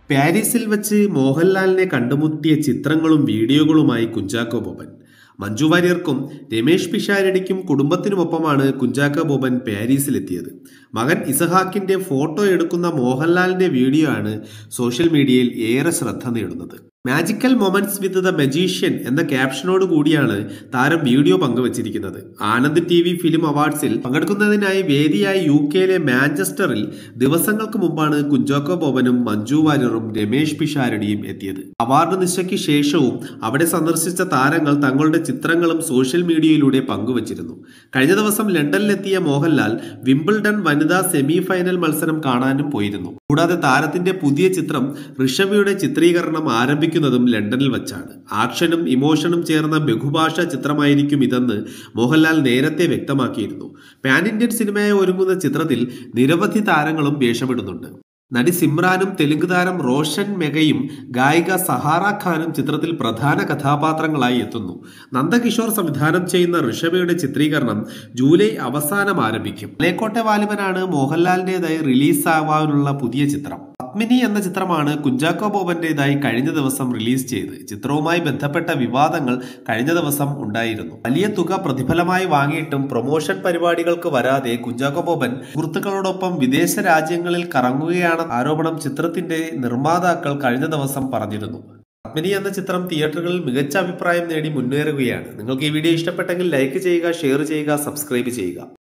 പാരീസിൽ വച്ച് മോഹൻലാലിനെ കണ്ടുമുട്ടിയ ചിത്രങ്ങളും വീഡിയോകളുമായി കുഞ്ചാക്കോ ബോബൻ മഞ്ജു വാര്യർക്കും രമേഷ് പിഷാരടിക്കും കുടുംബത്തിനുമൊപ്പമാണ് കുഞ്ചാക്കോ ബോബൻ പാരീസിലെത്തിയത് മകൻ ഇസഹാക്കിന്റെ ഫോട്ടോ എടുക്കുന്ന മോഹൻലാലിന്റെ വീഡിയോ ആണ് സോഷ്യൽ മീഡിയയിൽ ഏറെ ശ്രദ്ധ നേടുന്നത് magical moments with the magician എന്ന ക്യാപ്ഷനോട് കൂടിയാണ് താരം വീഡിയോ പങ്കുവച്ചിരിക്കുന്നത് ആനന്ദ് ടി വി ഫിലിം അവാർഡ്സിൽ പങ്കെടുക്കുന്നതിനായി വേദിയായ യു കെയിലെ മാഞ്ചസ്റ്ററിൽ ദിവസങ്ങൾക്ക് മുമ്പാണ് കുഞ്ചാക്കോ ബോബനും മഞ്ജു വാര്യറും രമേഷ് പിഷാരടിയും എത്തിയത് അവാർഡ് നിശയ്ക്ക് ശേഷവും അവിടെ സന്ദർശിച്ച താരങ്ങൾ തങ്ങളുടെ ചിത്രങ്ങളും സോഷ്യൽ മീഡിയയിലൂടെ പങ്കുവച്ചിരുന്നു കഴിഞ്ഞ ദിവസം ലണ്ടനിലെത്തിയ മോഹൻലാൽ വിംബിൾഡൺ വനിതാ സെമി ഫൈനൽ മത്സരം കാണാനും പോയിരുന്നു കൂടാതെ താരത്തിന്റെ പുതിയ ചിത്രം ഋഷഭയുടെ ചിത്രീകരണം ആരംഭിക്കുന്നതും ലണ്ടനിൽ വച്ചാണ് ആക്ഷനും ഇമോഷനും ചേർന്ന ബഹുഭാഷാ ചിത്രമായിരിക്കും ഇതെന്ന് മോഹൻലാൽ നേരത്തെ വ്യക്തമാക്കിയിരുന്നു പാൻ ഇന്ത്യൻ സിനിമയായി ഒരുങ്ങുന്ന ചിത്രത്തിൽ നിരവധി താരങ്ങളും വേഷമിടുന്നുണ്ട് നടി സിമ്രാനും തെലുങ്ക് താരം റോഷൻ മെഗയും ഗായിക സഹാറ ഖാനും ചിത്രത്തിൽ പ്രധാന കഥാപാത്രങ്ങളായി എത്തുന്നു നന്ദകിഷോർ സംവിധാനം ചെയ്യുന്ന ഋഷഭയുടെ ചിത്രീകരണം ജൂലൈ അവസാനം ആരംഭിക്കും മലയക്കോട്ടെ വാലിബനാണ് മോഹൻലാലിൻ്റെതായി റിലീസാവാനുള്ള പുതിയ ചിത്രം പത്മിനി എന്ന ചിത്രമാണ് കുഞ്ചാക്കോ ബോബന്റേതായി കഴിഞ്ഞ ദിവസം റിലീസ് ചെയ്ത് ചിത്രവുമായി ബന്ധപ്പെട്ട വിവാദങ്ങൾ കഴിഞ്ഞ ദിവസം ഉണ്ടായിരുന്നു വലിയ തുക പ്രതിഫലമായി വാങ്ങിയിട്ടും പ്രൊമോഷൻ പരിപാടികൾക്ക് വരാതെ കുഞ്ചാക്കോ ബോബൻ സുഹൃത്തുക്കളോടൊപ്പം വിദേശ രാജ്യങ്ങളിൽ കറങ്ങുകയാണ് ആരോപണം ചിത്രത്തിന്റെ നിർമ്മാതാക്കൾ കഴിഞ്ഞ ദിവസം പറഞ്ഞിരുന്നു പത്മിനി എന്ന ചിത്രം തിയേറ്ററുകളിൽ മികച്ച അഭിപ്രായം നേടി മുന്നേറുകയാണ് നിങ്ങൾക്ക് ഈ വീഡിയോ ഇഷ്ടപ്പെട്ടെങ്കിൽ ലൈക്ക് ചെയ്യുക ഷെയർ ചെയ്യുക സബ്സ്ക്രൈബ് ചെയ്യുക